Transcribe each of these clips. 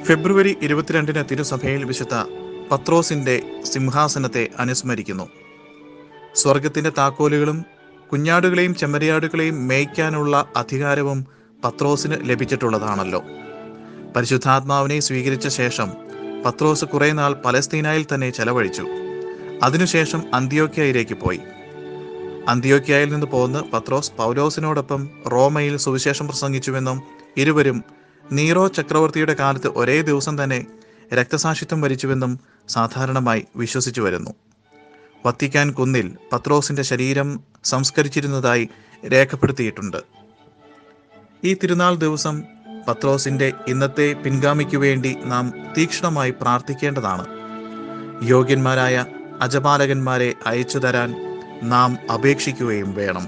ഫെബ്രുവരി ഇരുപത്തിരണ്ടിന് തിരുസഭയിൽ വിശുദ്ധ പത്രോസിന്റെ സിംഹാസനത്തെ അനുസ്മരിക്കുന്നു സ്വർഗത്തിന്റെ താക്കോലുകളും കുഞ്ഞാടുകളെയും ചെമ്മരിയാടുകളെയും മേയ്ക്കാനുള്ള അധികാരവും പത്രോസിന് ലഭിച്ചിട്ടുള്ളതാണല്ലോ പരിശുദ്ധാത്മാവിനെ സ്വീകരിച്ച ശേഷം പത്രോസ് കുറെ നാൾ പലസ്തീനായിൽ തന്നെ ചെലവഴിച്ചു അതിനുശേഷം അന്ത്യോക്യയിലേക്ക് പോയി അന്ത്യോക്യയിൽ നിന്ന് പോന്ന് പത്രോസ് പൗലോസിനോടൊപ്പം റോമയിൽ സുവിശേഷം പ്രസംഗിച്ചുവെന്നും ഇരുവരും നീറോ ചക്രവർത്തിയുടെ കാലത്ത് ഒരേ ദിവസം തന്നെ രക്തസാക്ഷിത്വം വരിച്ചുവെന്നും സാധാരണമായി വിശ്വസിച്ചു വരുന്നു വത്തിക്കാൻ കുന്നിൽ പത്രോസിന്റെ ശരീരം സംസ്കരിച്ചിരുന്നതായി രേഖപ്പെടുത്തിയിട്ടുണ്ട് ഈ തിരുനാൾ ദിവസം പത്രോസിന്റെ ഇന്നത്തെ പിൻഗാമിക്കു വേണ്ടി നാം തീക്ഷ്ണമായി പ്രാർത്ഥിക്കേണ്ടതാണ് യോഗ്യന്മാരായ അജപാലകന്മാരെ അയച്ചു തരാൻ നാം അപേക്ഷിക്കുകയും വേണം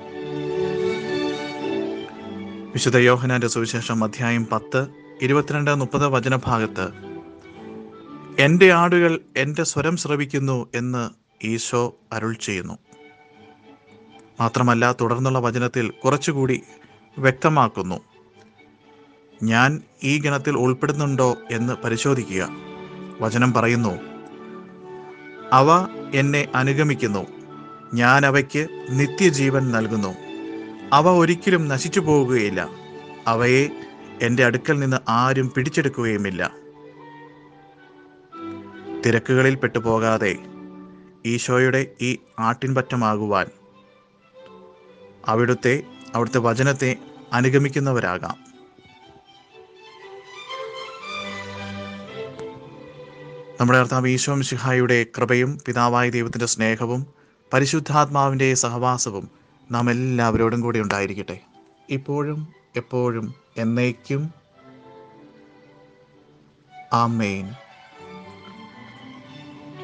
വിശുദ്ധ യോഹനാന്റെ സുവിശേഷം അധ്യായം പത്ത് ഇരുപത്തിരണ്ട് മുപ്പത് വചനഭാഗത്ത് എൻ്റെ ആടുകൾ എൻ്റെ സ്വരം ശ്രവിക്കുന്നു എന്ന് ഈശോ അരുൾ ചെയ്യുന്നു മാത്രമല്ല തുടർന്നുള്ള വചനത്തിൽ കുറച്ചുകൂടി വ്യക്തമാക്കുന്നു ഞാൻ ഈ ഗണത്തിൽ ഉൾപ്പെടുന്നുണ്ടോ എന്ന് പരിശോധിക്കുക വചനം പറയുന്നു അവ എന്നെ അനുഗമിക്കുന്നു ഞാൻ അവയ്ക്ക് നിത്യജീവൻ നൽകുന്നു അവ ഒരിക്കലും നശിച്ചു പോവുകയില്ല അവയെ എൻ്റെ അടുക്കൽ നിന്ന് ആരും പിടിച്ചെടുക്കുകയുമില്ല തിരക്കുകളിൽ പെട്ടുപോകാതെ ഈശോയുടെ ഈ ആട്ടിൻപറ്റമാകുവാൻ അവിടുത്തെ അവിടുത്തെ വചനത്തെ അനുഗമിക്കുന്നവരാകാം നമ്മുടെ കർത്താവ് ഈശോ മിശിഹായുടെ കൃപയും പിതാവായ ദൈവത്തിൻ്റെ സ്നേഹവും പരിശുദ്ധാത്മാവിൻ്റെ സഹവാസവും നാം എല്ലാവരോടും കൂടി ഉണ്ടായിരിക്കട്ടെ ഇപ്പോഴും എപ്പോഴും എന്നേക്കും ആമേൻ